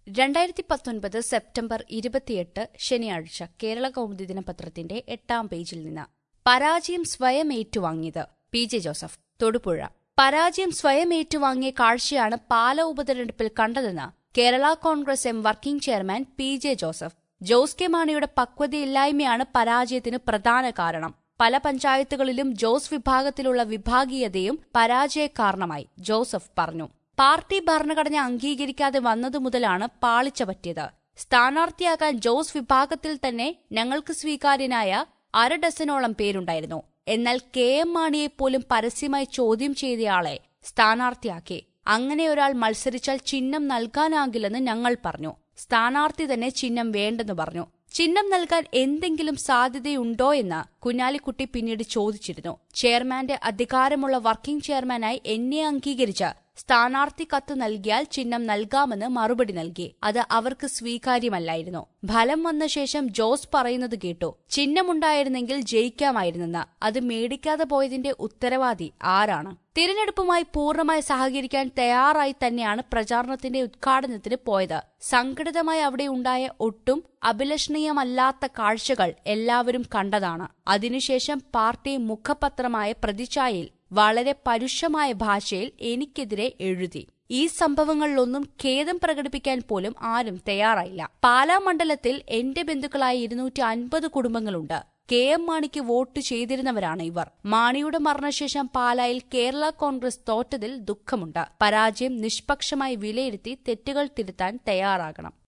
രണ്ടായിരത്തി പത്തൊൻപത് സെപ്റ്റംബർ ഇരുപത്തിയെട്ട് ശനിയാഴ്ച കേരള കൗമുദി ദിനപത്രത്തിന്റെ എട്ടാം പേജിൽ നിന്ന് പരാജയം സ്വയം ഏറ്റുവാങ്ങിയത് പി ജെ ജോസഫ് തൊടുപുഴ പരാജയം സ്വയം ഏറ്റുവാങ്ങിയ കാഴ്ചയാണ് പാല ഉപതെരഞ്ഞെടുപ്പിൽ കണ്ടതെന്ന് Kerala Congress M working chairman P J Joseph Jose K മാണിയുടെ പക്വതയില്ലായ്മയാണ് പരാജയത്തിന് പ്രധാന കാരണം പല പഞ്ചായത്തുകളിലും ജോസ് വിഭാഗത്തിലുള്ള വിഭാഗീയതയും പരാജയ കാരണമായി ജോസഫ് പറഞ്ഞു പാർട്ടി ഭരണഘടന അംഗീകരിക്കാതെ വന്നതു മുതലാണ് പാളിച്ച പറ്റിയത് സ്ഥാനാർത്ഥിയാകാൻ ജോസ് വിഭാഗത്തിൽ തന്നെ ഞങ്ങൾക്ക് സ്വീകാര്യനായ അര ഡസനോളം പേരുണ്ടായിരുന്നു എന്നാൽ കെ എം മാണിയെ പോലും പരസ്യമായി ചോദ്യം ചെയ്തയാളെ സ്ഥാനാർത്ഥിയാക്കി അങ്ങനെ ഒരാൾ മത്സരിച്ചാൽ ചിഹ്നം നൽകാനാകില്ലെന്ന് ഞങ്ങൾ പറഞ്ഞു സ്ഥാനാർത്ഥി തന്നെ ചിഹ്നം വേണ്ടെന്ന് പറഞ്ഞു ചിഹ്നം നൽകാൻ എന്തെങ്കിലും സാധ്യതയുണ്ടോ എന്ന് കുഞ്ഞാലിക്കുട്ടി പിന്നീട് ചോദിച്ചിരുന്നു ചെയർമാന്റെ അധികാരമുള്ള വർക്കിംഗ് ചെയർമാനായി എന്നെ അംഗീകരിച്ച് സ്ഥാനാർത്ഥി കത്ത് നൽകിയാൽ ചിഹ്നം നൽകാമെന്ന് മറുപടി നൽകി അത് അവർക്ക് സ്വീകാര്യമല്ലായിരുന്നു ഫലം വന്ന ശേഷം ജോസ് പറയുന്നത് കേട്ടു ചിഹ്നമുണ്ടായിരുന്നെങ്കിൽ ജയിക്കാമായിരുന്നെന്ന് അത് മേടിക്കാതെ പോയതിന്റെ ഉത്തരവാദി ആരാണ് തിരഞ്ഞെടുപ്പുമായി പൂർണ്ണമായി സഹകരിക്കാൻ തയ്യാറായി തന്നെയാണ് പ്രചാരണത്തിന്റെ ഉദ്ഘാടനത്തിന് പോയത് സംഘടിതമായി അവിടെ ഉണ്ടായ ഒട്ടും അഭിലഷണീയമല്ലാത്ത കാഴ്ചകൾ എല്ലാവരും കണ്ടതാണ് അതിനുശേഷം പാർട്ടി മുഖപത്രമായ പ്രതിച്ഛായയിൽ വളരെ പരുഷമായ ഭാഷയിൽ എനിക്കെതിരെ എഴുതി ഈ സംഭവങ്ങളിലൊന്നും ഖേദം പ്രകടിപ്പിക്കാൻ പോലും ആരും തയ്യാറായില്ല പാലാ മണ്ഡലത്തിൽ എന്റെ ബന്ധുക്കളായ ഇരുന്നൂറ്റി അൻപത് കുടുംബങ്ങളുണ്ട് കെ എം മാണിക്ക് വോട്ട് ചെയ്തിരുന്നവരാണ് ഇവർ മാണിയുടെ മരണശേഷം പാലായിൽ കേരള കോൺഗ്രസ് തോറ്റതിൽ ദുഃഖമുണ്ട് പരാജയം നിഷ്പക്ഷമായി വിലയിരുത്തി തെറ്റുകൾ തിരുത്താൻ തയ്യാറാകണം